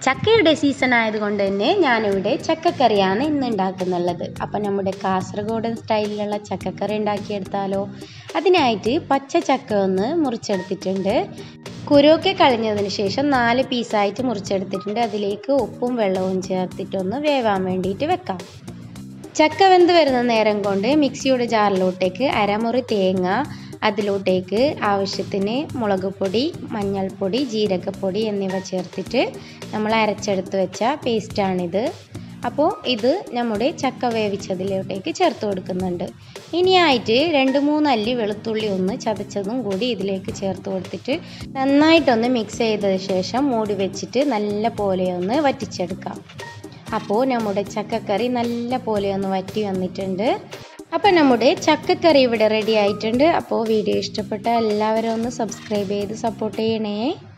ചക്കയുടെ സീസൺ ആയതുകൊണ്ട് തന്നെ ഞാനിവിടെ ചക്കക്കറിയാണ് ഇന്ന് ഉണ്ടാക്കുന്നുള്ളത് അപ്പം നമ്മുടെ കാസർഗോഡൻ സ്റ്റൈലിലുള്ള ചക്കക്കറി ഉണ്ടാക്കിയെടുത്താലോ അതിനായിട്ട് പച്ച ചക്ക ഒന്ന് മുറിച്ചെടുത്തിട്ടുണ്ട് കുരുവൊക്കെ കളഞ്ഞതിന് ശേഷം നാല് പീസായിട്ട് മുറിച്ചെടുത്തിട്ടുണ്ട് അതിലേക്ക് ഉപ്പും വെള്ളവും ചേർത്തിട്ടൊന്ന് വേവാൻ വേണ്ടിയിട്ട് വെക്കാം ചക്ക വെന്ത് വരുന്ന നേരം കൊണ്ട് മിക്സിയുടെ ജാറിലോട്ടേക്ക് അരമുറി തേങ്ങ അതിലോട്ടേക്ക് ആവശ്യത്തിന് മുളക് പൊടി മഞ്ഞൾപ്പൊടി ജീരകപ്പൊടി എന്നിവ ചേർത്തിട്ട് നമ്മൾ അരച്ചെടുത്ത് വെച്ച പേസ്റ്റാണിത് അപ്പോൾ ഇത് നമ്മുടെ ചക്ക വേവിച്ചതിലോട്ടേക്ക് ചേർത്ത് കൊടുക്കുന്നുണ്ട് ഇനിയായിട്ട് രണ്ട് മൂന്ന് അല്ലി വെളുത്തുള്ളി ഒന്ന് ചതച്ചതും കൂടി ഇതിലേക്ക് ചേർത്ത് കൊടുത്തിട്ട് നന്നായിട്ടൊന്ന് മിക്സ് ചെയ്തതിന് ശേഷം മൂടി വെച്ചിട്ട് നല്ല പോലെ ഒന്ന് വറ്റിച്ചെടുക്കാം അപ്പോൾ നമ്മുടെ ചക്കക്കറി നല്ല പോലെ ഒന്ന് വറ്റി വന്നിട്ടുണ്ട് അപ്പോൾ നമ്മുടെ ചക്കക്കറി ഇവിടെ റെഡി ആയിട്ടുണ്ട് അപ്പോൾ വീഡിയോ ഇഷ്ടപ്പെട്ട എല്ലാവരും ഒന്ന് സബ്സ്ക്രൈബ് ചെയ്ത് സപ്പോർട്ട് ചെയ്യണേ